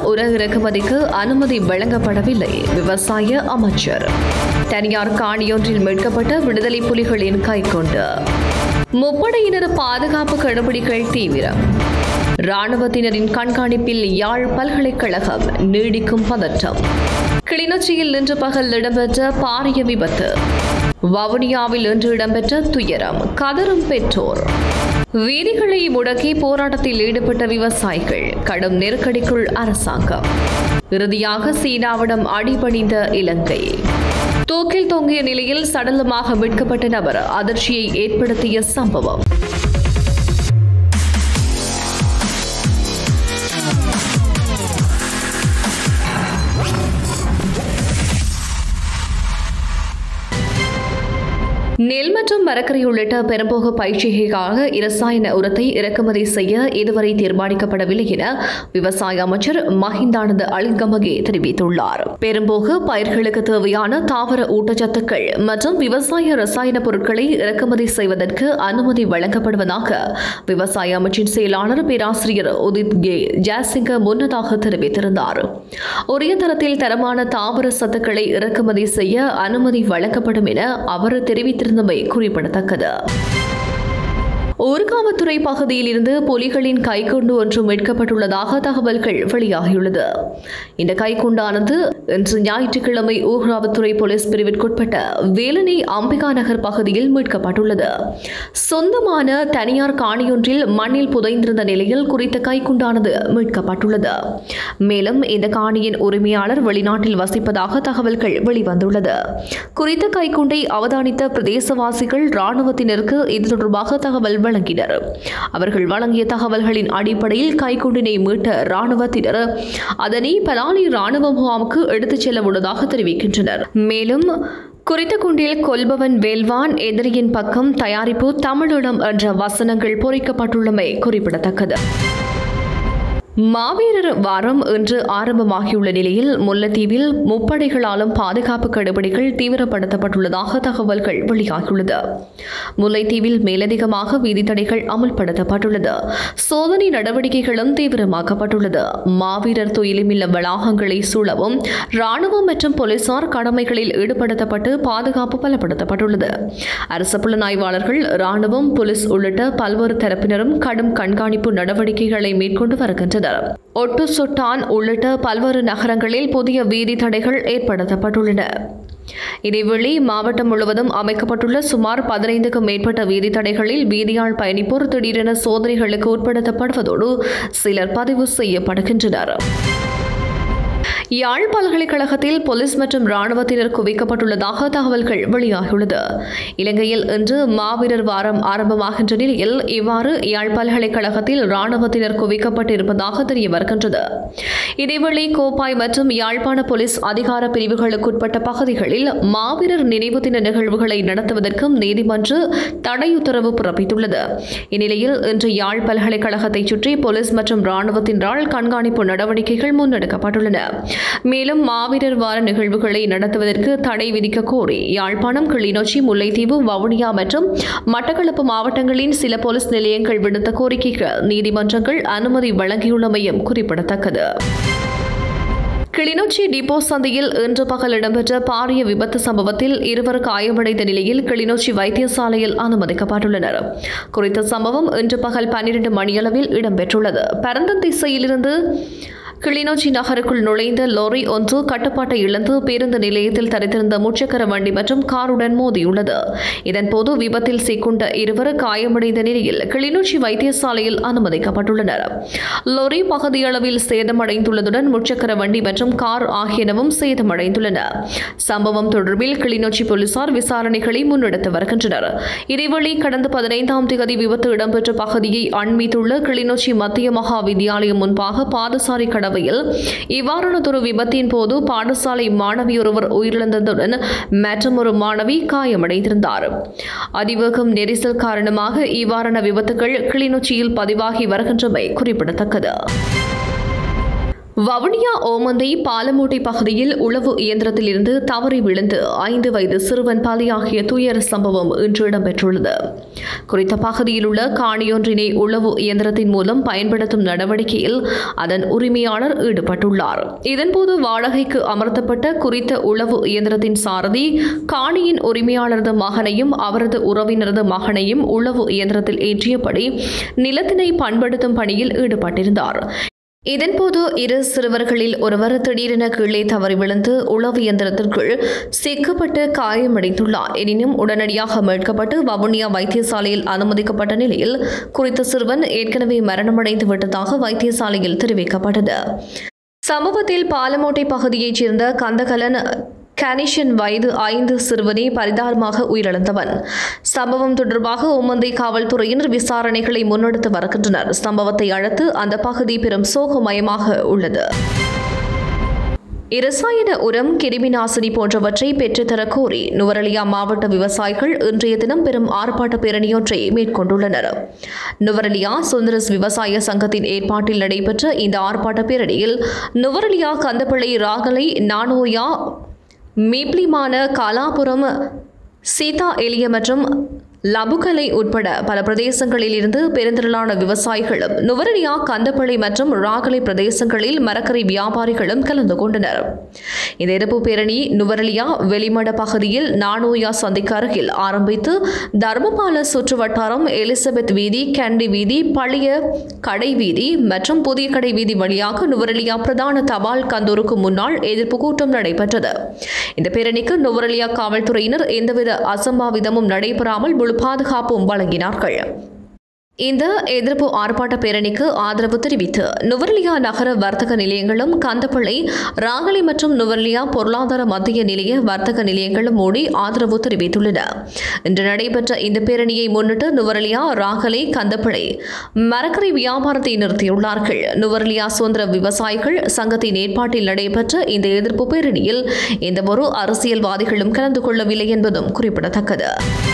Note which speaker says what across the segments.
Speaker 1: உர இறக்குமதிக்கு அனுமதி வழங்கப்படவில்லை விவசாய அமைச்சர் தனியார் காணியொன்றில் மீட்கப்பட்ட விடுதலை புலிகளின் கைக்கொண்டு முப்படையினர் பாதுகாப்பு கடுபிடிகள் தீவிரம் ராணுவத்தினரின் கண்காணிப்பில் யாழ் பல்கலைக்கழகம் நீடிக்கும் பதற்றம் கிளிநொச்சியில் இன்று பகல் இடம்பெற்ற பாரிய விபத்து வவுனியாவில் இன்று இடம்பெற்ற துயரம் கதரும் பெற்றோர் வீதிகளை முடக்கி போராட்டத்தில் ஈடுபட்ட விவசாயிகள் கடும் நெருக்கடிக்குள் அரசாங்கம் இறுதியாக சீனாவிடம் அடிபணிந்த இலங்கை தூக்கில் தொங்கிய நிலையில் சடலமாக மீட்கப்பட்ட நபர் அதிர்ச்சியை ஏற்படுத்திய சம்பவம் நெல் மற்றும் மரக்கறி உள்ளிட்ட பெரும்போக பயிற்சிகைக்காக இரசாயன உரத்தை இறக்குமதி செய்ய இதுவரை தீர்மானிக்கப்படவில்லை என விவசாய அமைச்சர் மஹிந்தானந்த அலிங்கமகே தெரிவித்துள்ளார் பெரும்போக பயிர்களுக்கு தேவையான தாவர ஊட்டச்சத்துக்கள் மற்றும் விவசாய ரசாயன பொருட்களை இறக்குமதி செய்வதற்கு அனுமதி வழங்கப்படுவதாக விவசாய அமைச்சின் செயலாளர் பேராசிரியர் உதித் கே ஜாசிங்க முன்னதாக தெரிவித்திருந்தார் உரிய தரத்தில் தரமான தாவர சத்துக்களை இறக்குமதி செய்ய அனுமதி வழங்கப்படும் என அவர் தெரிவித்திருந்தமை குறிப்பிடத்தக்கது ஊர்காவத்துறை பகுதியில் இருந்து புலிகளின் கைக்குண்டு ஒன்று மீட்கப்பட்டுள்ளதாக தகவல்கள் வெளியாகியுள்ளது இந்த கைக்குண்டானது இன்று ஞாயிற்றுக்கிழமை ஊர்காவத்துறை போலீஸ் பிரிவிற்குட்பட்ட வேலனை அம்பிகா நகர் பகுதியில் மீட்கப்பட்டுள்ளது சொந்தமான தனியார் காணியொன்றில் மண்ணில் புதைந்திருந்த நிலையில் குறித்த கைக்குண்டானது மீட்கப்பட்டுள்ளது மேலும் இந்த காணியின் உரிமையாளர் வெளிநாட்டில் வசிப்பதாக தகவல்கள் வெளிவந்துள்ளது குறித்த கைக்குண்டை அவதானித்த பிரதேசவாசிகள் ராணுவத்தினருக்கு இது தொடர்பாக தகவல் வழங்கினர் அவர்கள் வழங்கிய தகவல்களின் அடிப்படையில் கைக்குண்டினை மீட்ட ராணுவத்தினர் அதனை பலாலி ராணுவ முகாமுக்கு எடுத்துச் செல்ல உள்ளதாக தெரிவிக்கின்றனர் மேலும் குறித்த குண்டில் கொல்பவன் வேல்வான் எதிரியின் பக்கம் தயாரிப்பு தமிழிடம் என்ற வசனங்கள் பொறிக்கப்பட்டுள்ளமை குறிப்பிடத்தக்கது மாவீரர் வாரம் இன்று ஆரம்பமாகியுள்ள நிலையில் முல்லைத்தீவில் முப்படைகளாலும் பாதுகாப்பு கடுபிடிகள் தீவிரப்படுத்தப்பட்டுள்ளதாக தகவல்கள் வெளியாகியுள்ளது முல்லைத்தீவில் மேலதிகமாக வீதித்தடைகள் அமல்படுத்தப்பட்டுள்ளது சோதனை நடவடிக்கைகளும் தீவிரமாக்கப்பட்டுள்ளது மாவீரர் துயிலுமில்ல வளாகங்களை சூழவும் ராணுவம் மற்றும் போலீசார் கடமைகளில் ஈடுபடுத்தப்பட்டு பாதுகாப்பு பலப்படுத்தப்பட்டுள்ளது அரசு புலனாய்வாளர்கள் ராணுவம் போலீஸ் உள்ளிட்ட பல்வேறு தரப்பினரும் கடும் கண்காணிப்பு நடவடிக்கைகளை மேற்கொண்டு வருகின்றனர் ஒட்டு சுட்டான் உள்ளிட்ட பல்வேறு நகரங்களில் புதிய வீதி தடைகள் ஏற்படுத்தப்பட்டுள்ளன இதேவேளை மாவட்டம் முழுவதும் அமைக்கப்பட்டுள்ள சுமார் பதினைந்துக்கும் மேற்பட்ட வீதி தடைகளில் வீதியால் பயணிப்போர் திடீரென சோதனைகளுக்கு உட்படுத்தப்படுவதோடு சிலர் பதிவு செய்யப்படுகின்றனர் யாழ் பல்கலைக்கழகத்தில் போலீஸ் மற்றும் ராணுவத்தினர் குவிக்கப்பட்டுள்ளதாக தகவல்கள் வெளியாகியுள்ளது இலங்கையில் இன்று மாவீரர் வாரம் ஆரம்பமாகின்ற நிலையில் இவ்வாறு யாழ் பல்கலைக்கழகத்தில் ராணுவத்தினர் குவிக்கப்பட்டிருப்பதாக தெரிய வருகின்றது இதேவேளை கோப்பாய் மற்றும் யாழ்ப்பாண போலீஸ் அதிகார பிரிவுகளுக்குட்பட்ட பகுதிகளில் மாவீரர் நினைவு தின நிகழ்வுகளை நடத்துவதற்கும் நீதிமன்ற தடை உத்தரவு பிறப்பித்துள்ளது இந்நிலையில் இன்று யாழ் பல்கலைக்கழகத்தைச் சுற்றி போலீஸ் மற்றும் ராணுவத்தினரால் கண்காணிப்பு நடவடிக்கைகள் முன்னெடுக்கப்பட்டுள்ளன மேலும் மாவீரர் வார நிகழ்வுகளை நடத்துவதற்கு தடை விதிக்க கோரி யாழ்ப்பாணம் கிளிநொச்சி முல்லைத்தீவு வவுனியா மற்றும் மட்டக்களப்பு மாவட்டங்களின் சில போலீஸ் நிலையங்கள் விடுத்த கோரிக்கைக்கு நீதிமன்றங்கள் அனுமதி வழங்கியுள்ளமையும் குறிப்பிடத்தக்கது கிளிநொச்சி டிப்போ சந்தையில் இன்று பகல் இடம்பெற்ற பாரிய விபத்து சம்பவத்தில் இருவர் காயமடைந்த நிலையில் கிளிநொச்சி வைத்தியசாலையில் அனுமதிக்கப்பட்டுள்ளனர் குறித்த சம்பவம் இன்று பகல் பன்னிரண்டு மணியளவில் இடம்பெற்றுள்ளது பரந்தன் திசையிலிருந்து கிளிநொச்சி நகருக்குள் நுழைந்த லோரி ஒன்று கட்டுப்பாட்டை இழந்து பேருந்து நிலையத்தில் தரித்திருந்த முச்சக்கர வண்டி மற்றும் காருடன் மோதியுள்ளது இதன்போது விபத்தில் சிக்குண்ட இருவர் காயமடைந்த நிலையில் கிளிநொச்சி வைத்தியசாலையில் அனுமதிக்கப்பட்டுள்ளனர் லோரி பகுதியளவில் சேதமடைந்துள்ளதுடன் முச்சக்கர வண்டி மற்றும் கார் ஆகியனவும் சேதமடைந்துள்ளன சம்பவம் தொடர்பில் கிளிநொச்சி போலீசார் விசாரணைகளை முன்னெடுத்து வருகின்றனர் இதேவேளை கடந்த பதினைந்தாம் தேதி விபத்து இடம்பெற்ற பகுதியை அண்மித்துள்ள கிளிநொச்சி மத்திய மகா வித்தியாலயம் முன்பாக பாதசாரி கடவையில் இவ்வாறானதொரு விபத்தின் போது பாடசாலை மாணவி ஒருவர் உயிரிழந்ததுடன் மற்றொரு மாணவி காயமடைந்திருந்தார் அதிவேகம் நெரிசல் காரணமாக இவ்வாறான விபத்துகள் கிளிநொச்சியில் பதிவாகி வருகின்றமை குறிப்பிடத்தக்கது வவுனியா ஓமந்தை பாலமூட்டை பகுதியில் உளவு இயந்திரத்திலிருந்து தவறி விழுந்து ஐந்து வயது சிறுவன் பலியாகிய துயர சம்பவம் இன்று இடம்பெற்றுள்ளது குறித்த பகுதியில் உள்ள காணியொன்றினை உளவு இயந்திரத்தின் மூலம் பயன்படுத்தும் நடவடிக்கையில் அதன் உரிமையாளர் ஈடுபட்டுள்ளார் இதன்போது வாடகைக்கு அமர்த்தப்பட்ட குறித்த உளவு இயந்திரத்தின் சாரதி காணியின் உரிமையாளரது மகனையும் அவரது உறவினரது மகனையும் உளவு இயந்திரத்தில் ஏற்றியபடி நிலத்தினை பண்படுத்தும் பணியில் ஈடுபட்டிருந்தார் இதன்போது இரு சிறுவர்களில் ஒருவர் திடீரென கீழே தவறி விழுந்து உளவு இயந்திரத்திற்குள் சிக்கப்பட்டு காயமடைந்துள்ளார் எனினும் உடனடியாக மீட்கப்பட்டு வவுனியா வைத்தியசாலையில் அனுமதிக்கப்பட்ட நிலையில் குறித்த சிறுவன் ஏற்கனவே மரணமடைந்து விட்டதாக வைத்தியசாலையில் தெரிவிக்கப்பட்டது சம்பவத்தில் பாலமோட்டை பகுதியைச் சேர்ந்த கந்தகலன் கனிஷன் வயது ஐந்து சிறுவனே பரிதாபமாக உயிரிழந்தவன் சம்பவம் தொடர்பாக ஓமந்தை காவல்துறையினர் விசாரணைகளை முன்னெடுத்து வருகின்றனர் சம்பவத்தை அடுத்து அந்த பகுதி பெரும் சோகமயமாக உள்ளது இரசாயன உரம் கிருமி நாசினி போன்றவற்றை பெற்றுத்தரக் கோரி நுவரலியா மாவட்ட விவசாயிகள் இன்றைய தினம் பெரும் ஆர்ப்பாட்ட பேரணியொன்றை மேற்கொண்டுள்ளனர் நுவரலியா சுந்தரஸ் விவசாய சங்கத்தின் ஏற்பாட்டில் நடைபெற்ற இந்த ஆர்ப்பாட்ட பேரணியில் நுவரலியா கந்தப்பிள்ளை ராகலை நானோயா மீப்ளிமான காலாபுரம் சீதா எலிய மற்றும் லபுகலை உட்பட பல பிரதேசங்களில் இருந்து பெருந்திரளான விவசாயிகளும் நுவரலியா கந்தப்பள்ளி மற்றும் ராகலை பிரதேசங்களில் மரக்கரை வியாபாரிகளும் கலந்து கொண்டனர் இந்த எதிர்ப்பு பேரணி நுவரலியா வெளிமட பகுதியில் நானோயா சந்திக்கு அருகில் ஆரம்பித்து தர்மபால சுற்று வட்டாரம் எலிசபெத் வீதி கேண்டி வீதி பழைய கடை வீதி மற்றும் புதிய கடை வீதி வழியாக நுவரலியா பிரதான தபால் கந்தூருக்கு முன்னால் எதிர்ப்பு கூட்டம் நடைபெற்றது இந்த பேரணிக்கு நுவரலியா காவல்துறையினர் எந்தவித அசம்பாவிதமும் நடைபெறாமல் முழு பாதுகாப்பும் வழங்கினார்கள் இந்த எதிர்ப்பு ஆர்ப்பாட்ட பேரணிக்கு ஆதரவு தெரிவித்து நுவர்லியா நகர வர்த்தக நிலையங்களும் கந்தப்பள்ளி ராகலி மற்றும் நுவர்லியா பொருளாதார மத்திய நிலைய வர்த்தக நிலையங்களும் மூடி ஆதரவு தெரிவித்துள்ளன இன்று நடைபெற்ற இந்த பேரணியை முன்னிட்டு நுவர்லியா ராகலை கந்தப்பள்ளி மரக்கரை வியாபாரத்தை நிறுத்தியுள்ளார்கள் நுவர்லியா சுதந்திர விவசாயிகள் சங்கத்தின் ஏற்பாட்டில் நடைபெற்ற இந்த எதிர்ப்பு பேரணியில் எந்தவொரு அரசியல்வாதிகளும் கலந்து கொள்ளவில்லை என்பதும் குறிப்பிடத்தக்கது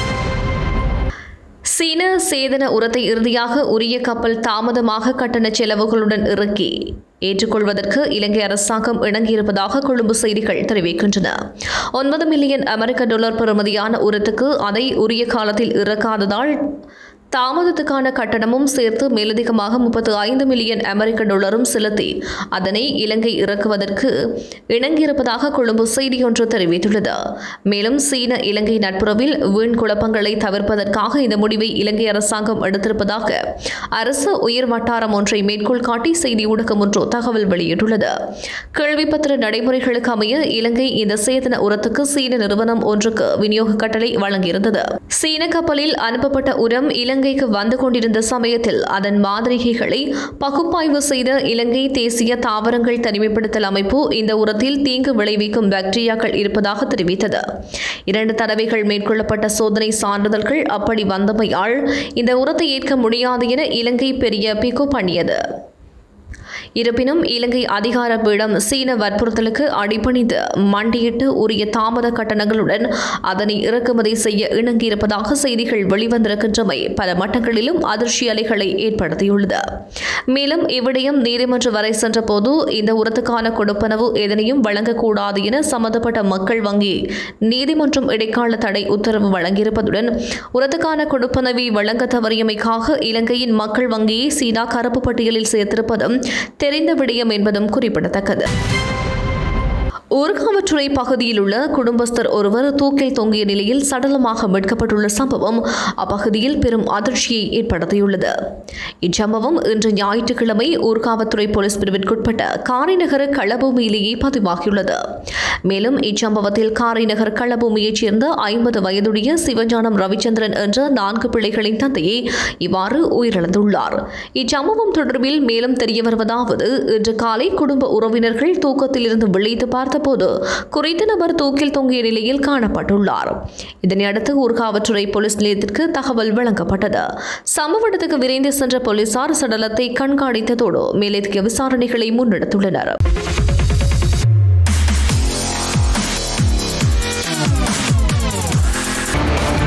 Speaker 1: சீன சேதன உரத்தை இறுதியாக உரிய கப்பல் தாமதமாக கட்டண செலவுகளுடன் இறக்கி ஏற்றுக்கொள்வதற்கு இலங்கை அரசாங்கம் இணங்கியிருப்பதாக கொழும்பு செய்திகள் தெரிவிக்கின்றன ஒன்பது மில்லியன் அமெரிக்க டாலர் பெறுமதியான உரத்துக்கு அதை உரிய காலத்தில் இறக்காததால் தாமதத்துக்கான கட்டணமும் சேர்த்து மேலதிகமாக முப்பத்து ஐந்து மில்லியன் அமெரிக்க டாலரும் செலுத்தி அதனை இலங்கை இறக்குவதற்கு இணங்கியிருப்பதாக கொழும்பு செய்தியொன்று தெரிவித்துள்ளது மேலும் சீன இலங்கை நட்புறவில் வீண் குழப்பங்களை தவிர்ப்பதற்காக இந்த முடிவை இலங்கை அரசாங்கம் எடுத்திருப்பதாக அரசு உயர் வட்டாரம் ஒன்றை மேற்கோள் காட்டி செய்தி ஊடகம் ஒன்று தகவல் வெளியிட்டுள்ளது கேள்விப்பத்திர நடைமுறைகளுக்கு அமைய இலங்கை இந்த சேதன உரத்துக்கு சீன நிறுவனம் ஒன்றுக்கு விநியோக கட்டளை வழங்கியிருந்தது சீன கப்பலில் அனுப்பப்பட்ட உரம் இலங்கைக்கு வந்து கொண்டிருந்த சமயத்தில் அதன் மாதிரிகைகளை பகுப்பாய்வு செய்த இலங்கை தேசிய தாவரங்கள் தனிமைப்படுத்தல் அமைப்பு இந்த உரத்தில் தீங்கு விளைவிக்கும் பாக்டீரியாக்கள் இருப்பதாக தெரிவித்தது இரண்டு தடவைகள் மேற்கொள்ளப்பட்ட சோதனை சான்றிதழ்கள் அப்படி வந்தமையால் இந்த உரத்தை ஏற்க முடியாது என இலங்கை பெரிய பிகு பண்ணியது இருப்பினும் இலங்கை அதிகார பீடம் சீன வற்புறுத்தலுக்கு அடிபணிந்து மண்டியிட்டு உரிய தாமத கட்டணங்களுடன் அதனை இறக்குமதி செய்ய இணங்கியிருப்பதாக செய்திகள் வெளிவந்திருக்கின்றமை பல மட்டங்களிலும் அதிர்ச்சி அலைகளை ஏற்படுத்தியுள்ளது மேலும் இவ்விடயம் நீதிமன்றம் வரை சென்றபோது இந்த உரத்துக்கான கொடுப்பனவு எதனையும் வழங்கக்கூடாது என சம்பந்தப்பட்ட மக்கள் வங்கி நீதிமன்றம் இடைக்கால தடை உத்தரவு வழங்கியிருப்பதுடன் உரத்துக்கான கொடுப்பனவை வழங்க தவறியமைக்காக இலங்கையின் மக்கள் வங்கியை சீனா கருப்பு பட்டியலில் சேர்த்திருப்பதும் தெரிந்த விடயம் என்பதும் குறிப்பிடத்தக்கது ஊர்காவற்றுறை பகுதியில் உள்ள குடும்பஸ்தர் ஒருவர் தூக்கில் தொங்கிய நிலையில் சடலமாக மீட்கப்பட்டுள்ள சம்பவம் அப்பகுதியில் பெரும் அதிர்ச்சியை ஏற்படுத்தியுள்ளது இச்சம்பவம் இன்று ஞாயிற்றுக்கிழமை ஊர்காவத்துறை போலீஸ் பிரிவிற்குட்பட்ட காரைநகர களபூமியிலேயே பதிவாகியுள்ளது மேலும் இச்சம்பவத்தில் காரைநகர் களபூமியைச் சேர்ந்த ஐம்பது வயதுடைய சிவஞானம் ரவிச்சந்திரன் என்ற நான்கு பிள்ளைகளின் தந்தையே இவ்வாறு உயிரிழந்துள்ளார் இச்சம்பவம் தொடர்பில் மேலும் தெரிய வருவதாவது இன்று காலை குடும்ப உறவினர்கள் தூக்கத்திலிருந்து விழித்து பார்த்தபோது குறித்த நபர் தூக்கில் தொங்கிய நிலையில் காணப்பட்டுள்ளார் இதனையடுத்து ஊர்காவற்றுறை போலீஸ் நிலையத்திற்கு தகவல் வழங்கப்பட்டது சம்பவ இடத்துக்கு விரைந்து சென்ற போலீசார் சடலத்தை கண்காணித்ததோடு மேலதிக விசாரணைகளை முன்னெடுத்துள்ளனர்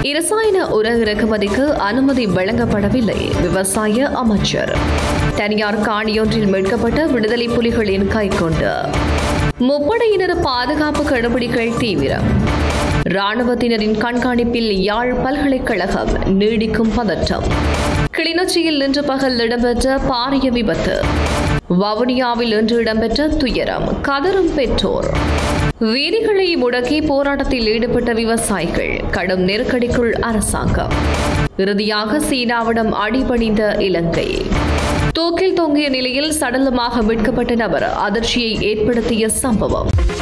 Speaker 1: இரசாயன உர இறக்குமதிக்கு அனுமதி வழங்கப்படவில்லை விவசாய அமைச்சர் தனியார் காணியொன்றில் மீட்கப்பட்ட விடுதலை புலிகளின் கைக்கொண்டு முப்படையினர் பாதுகாப்பு கடுபிடிகள் தீவிரம் ராணுவத்தினரின் கண்காணிப்பில் யாழ் பல்கலைக்கழகம் நீடிக்கும் பதற்றம் கிளிநொச்சியில் இன்று பகல் இடம்பெற்ற பாரிய விபத்து வவுனியாவில் இன்று இடம்பெற்ற துயரம் கதரும் பெற்றோர் வீதிகளை முடக்கி போராட்டத்தில் ஈடுபட்ட விவசாயிகள் கடும் நெருக்கடிக்குள் அரசாங்கம் இறுதியாக சீனாவிடம் அடிபணிந்த இலங்கை தூக்கில் தொங்கிய நிலையில் சடலமாக மீட்கப்பட்ட நபர் அதிர்ச்சியை ஏற்படுத்திய சம்பவம்